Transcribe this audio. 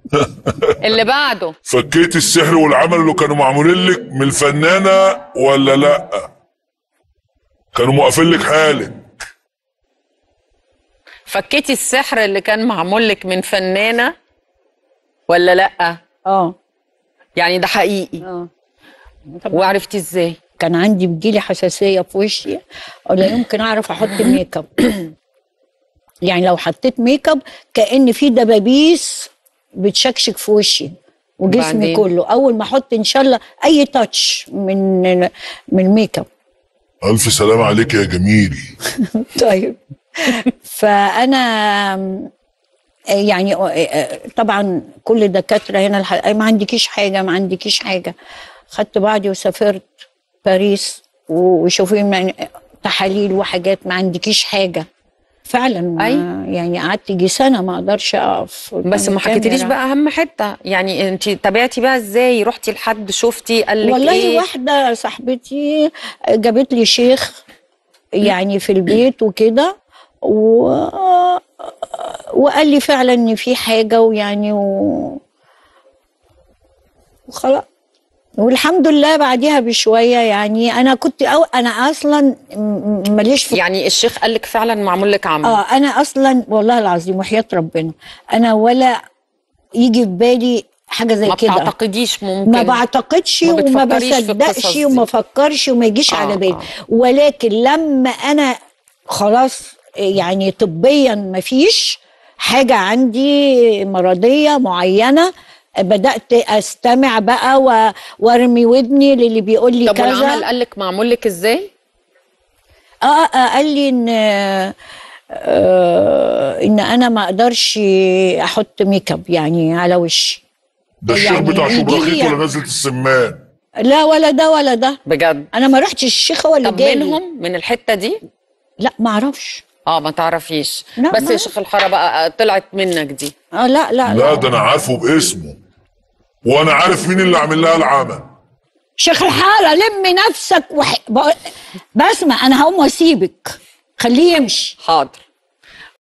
اللي بعده فكيت السحر والعمل اللي كانوا معمولين لك من الفنانه ولا لا كانوا موقفين لك حالك فكيتي السحر اللي كان معمول لك من فنانه ولا لا اه يعني ده حقيقي اه وعرفتي ازاي كان عندي بتجيلي حساسيه في وشي ولا يمكن اعرف احط ميك اب يعني لو حطيت ميك اب كان في دبابيس بتشكشك في وشي وجسمي بعدين؟ كله اول ما احط ان شاء الله اي تاتش من من الميك اب الف سلام عليك يا جميل طيب فانا يعني طبعا كل الدكاتره هنا الح- ما عندكيش حاجه ما عندكيش حاجه خدت بعضي وسافرت باريس وشوفي من- تحاليل وحاجات ما عندكيش حاجه فعلا ما- أي. يعني قعدت يجي سنه ما اقدرش اقف قدام بس ما حكيتليش الكاميرا. بقى اهم حته يعني انت تابعتي بقى ازاي رحتي لحد شفتي قال لك والله ايه واحدة صاحبتي جابت لي شيخ يعني في البيت وكده و... وقال لي فعلا ان في حاجة ويعني و... وخلاص والحمد لله بعديها بشوية يعني أنا كنت أو أنا أصلا م- م- ماليش في يعني الشيخ قال لك فعلا معمول لك عمل اه انا اصلا والله العظيم وحياه ربنا انا ولا يجي في بالي حاجه زي ما كده بتعتقديش ممكن ما بعتقدش ما وما بتفكريش في القصص بصدقش دي. وما افكرش وما يجيش آه، على بالي آه. ولكن لما انا خلاص يعني طبيا ما فيش حاجه عندي مرضيه معينه بدات استمع بقى و- وارمي ودني للي بيقول لي طب كذا والعمل قال لك معمول لك ازاي اه آه، قال لي ان آه ان انا ما اقدرش احط ميك اب يعني على وشي ده الشيخ يعني بتاع يجي لي شبرخيت يعني. ولا نزلة السمان لا ولا ده ولا ده بجد انا ما رحتش الشيخ هو اللي طب جالي منهم من الحته دي لا ما اعرفش اه ما تعرفيش لا، بس ما- يا شيخ الحاره بقى طلعت منك دي اه لا لا لا ده انا عارفه باسمه وانا عارف مين اللي عامل لها العمل شيخ الحاره لم نفسك وح... بق- بسمع انا هقوم واسيبك خليه يمشي حاضر